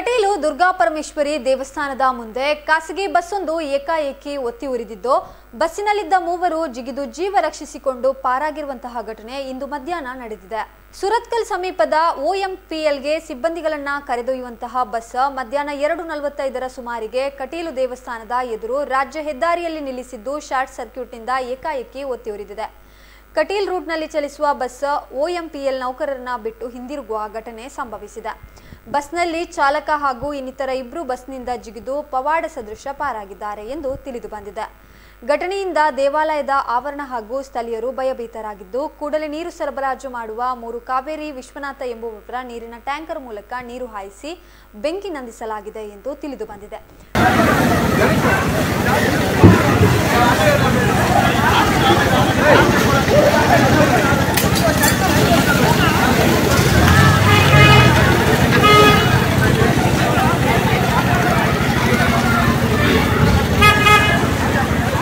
ಕಟೀಲು ದುರ್ಗಾಪರಮೇಶ್ವರಿ ದೇವಸ್ಥಾನದ ಮುಂದೆ ಖಾಸಗಿ ಬಸ್ಸೊಂದು ಏಕಾಏಕಿ ಒತ್ತಿ ಉರಿದಿದ್ದು ಬಸ್ಸಿನಲ್ಲಿದ್ದ ಮೂವರು ಜಿಗಿದು ಜೀವ ರಕ್ಷಿಸಿಕೊಂಡು ಪಾರಾಗಿರುವಂತಹ ಘಟನೆ ಇಂದು ಮಧ್ಯಾಹ್ನ ನಡೆದಿದೆ ಸುರತ್ಕಲ್ ಸಮೀಪದ ಒಎಂಪಿಎಲ್ಗೆ ಸಿಬ್ಬಂದಿಗಳನ್ನ ಕರೆದೊಯ್ಯುವಂತಹ ಬಸ್ ಮಧ್ಯಾಹ್ನ ಎರಡು ನಲವತ್ತೈದರ ಸುಮಾರಿಗೆ ಕಟೀಲು ದೇವಸ್ಥಾನದ ಎದುರು ರಾಜ್ಯ ಹೆದ್ದಾರಿಯಲ್ಲಿ ನಿಲ್ಲಿಸಿದ್ದು ಶಾರ್ಟ್ ಸರ್ಕ್ಯೂಟ್ನಿಂದ ಏಕಾಏಕಿ ಒತ್ತಿ ಉರಿದಿದೆ ಕಟೀಲ್ ರೂಟ್ನಲ್ಲಿ ಚಲಿಸುವ ಬಸ್ ಒಎಂಪಿಎಲ್ ನೌಕರರನ್ನ ಬಿಟ್ಟು ಹಿಂದಿರುಗುವ ಘಟನೆ ಸಂಭವಿಸಿದೆ ಬಸ್ನಲ್ಲಿ ಚಾಲಕ ಹಾಗೂ ಇನ್ನಿತರ ಇಬ್ಬರು ಬಸ್ನಿಂದ ಜಿಗಿದು ಪವಾಡ ಸದೃಶ ಪಾರಾಗಿದ್ದಾರೆ ಎಂದು ತಿಳಿದು ಬಂದಿದೆ ಘಟನೆಯಿಂದ ದೇವಾಲಯದ ಆವರಣ ಹಾಗೂ ಸ್ಥಳೀಯರು ಭಯಭೀತರಾಗಿದ್ದು ಕೂಡಲೇ ನೀರು ಸರಬರಾಜು ಮಾಡುವ ಮೂರು ಕಾವೇರಿ ವಿಶ್ವನಾಥ ಎಂಬುವವರ ನೀರಿನ ಟ್ಯಾಂಕರ್ ಮೂಲಕ ನೀರು ಹಾಯಿಸಿ ಬೆಂಕಿ ನಂದಿಸಲಾಗಿದೆ ಎಂದು ತಿಳಿದು ಬಂದಿದೆ